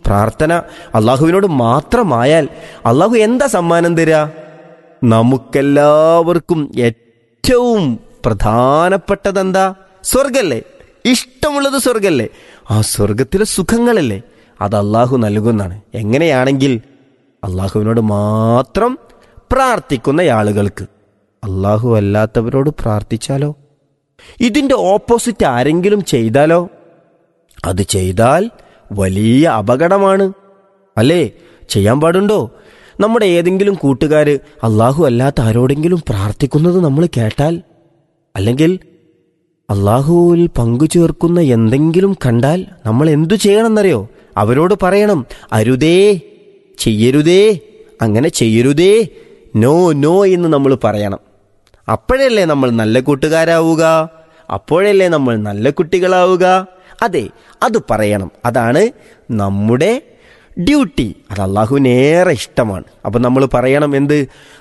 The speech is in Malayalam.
പ്രാർത്ഥന അള്ളാഹുവിനോട് മാത്രമായാൽ അള്ളാഹു എന്താ സമ്മാനം തരിക നമുക്കെല്ലാവർക്കും ഏറ്റവും പ്രധാനപ്പെട്ടതെന്താ സ്വർഗല്ലേ ഇഷ്ടമുള്ളത് സ്വർഗല്ലേ ആ സ്വർഗത്തിലെ സുഖങ്ങളല്ലേ അത് അള്ളാഹു നൽകുന്നതാണ് എങ്ങനെയാണെങ്കിൽ അള്ളാഹുവിനോട് മാത്രം പ്രാർത്ഥിക്കുന്ന ആളുകൾക്ക് അള്ളാഹു അല്ലാത്തവരോട് പ്രാർത്ഥിച്ചാലോ ഇതിന്റെ ഓപ്പോസിറ്റ് ആരെങ്കിലും ചെയ്താലോ അത് ചെയ്താൽ വലിയ അപകടമാണ് അല്ലേ ചെയ്യാൻ പാടുണ്ടോ നമ്മുടെ ഏതെങ്കിലും കൂട്ടുകാര് അള്ളാഹു അല്ലാത്ത ആരോടെങ്കിലും പ്രാർത്ഥിക്കുന്നത് നമ്മൾ കേട്ടാൽ അല്ലെങ്കിൽ അള്ളാഹുവിൽ പങ്കു ചേർക്കുന്ന എന്തെങ്കിലും കണ്ടാൽ നമ്മൾ എന്തു ചെയ്യണമെന്നറിയോ അവരോട് പറയണം അരുതേ ചെയ്യരുതേ അങ്ങനെ ചെയ്യരുതേ നോ നോ എന്ന് നമ്മൾ പറയണം അപ്പോഴല്ലേ നമ്മൾ നല്ല കൂട്ടുകാരാവുക അപ്പോഴല്ലേ നമ്മൾ നല്ല കുട്ടികളാവുക അതെ അത് പറയണം അതാണ് നമ്മുടെ ഡ്യൂട്ടി അത് അള്ളാഹുവിനേറെ ഇഷ്ടമാണ് അപ്പം നമ്മൾ പറയണം എന്ത്